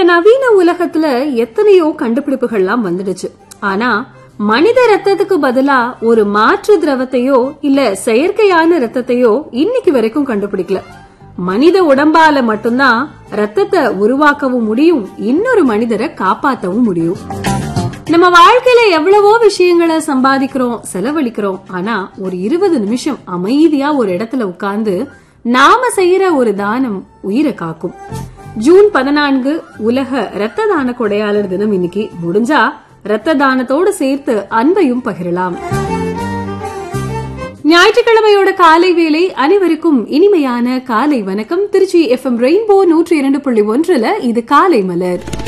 நவீன உலகத்துல எத்தனையோ கண்டுபிடிப்புகள்லாம் வந்துடுச்சு ஆனா மனித ரத்தத்துக்கு பதிலா ஒரு மாற்று திரவத்தையோ இல்ல செயற்கையான ரத்தத்தையோ இன்னைக்கு வரைக்கும் கண்டுபிடிக்கல மனித உடம்பால மட்டும்தான் ரத்தத்தை உருவாக்கவும் முடியும் இன்னொரு மனிதரை காப்பாத்தவும் முடியும் நம்ம வாழ்க்கையில எவ்வளவோ விஷயங்களை சம்பாதிக்கிறோம் செலவழிக்கிறோம் ஆனா ஒரு இருபது நிமிஷம் அமைதியா ஒரு இடத்துல உட்கார்ந்து நாம செய்யற ஒரு தானம் உயிரை காக்கும் ஜூன் பதினான்கு உலக இரத்த தான கொடையாளர் தினம் இன்னைக்கு முடிஞ்சா இரத்த தானத்தோடு சேர்த்து அன்பையும் பகிரலாம் ஞாயிற்றுக்கிழமையோட காலை வேலை அனைவருக்கும் இனிமையான காலை வணக்கம் திருச்சி எஃப்எம் ரெயின்போ நூற்றி இரண்டு புள்ளி ஒன்றுல இது காலை மலர்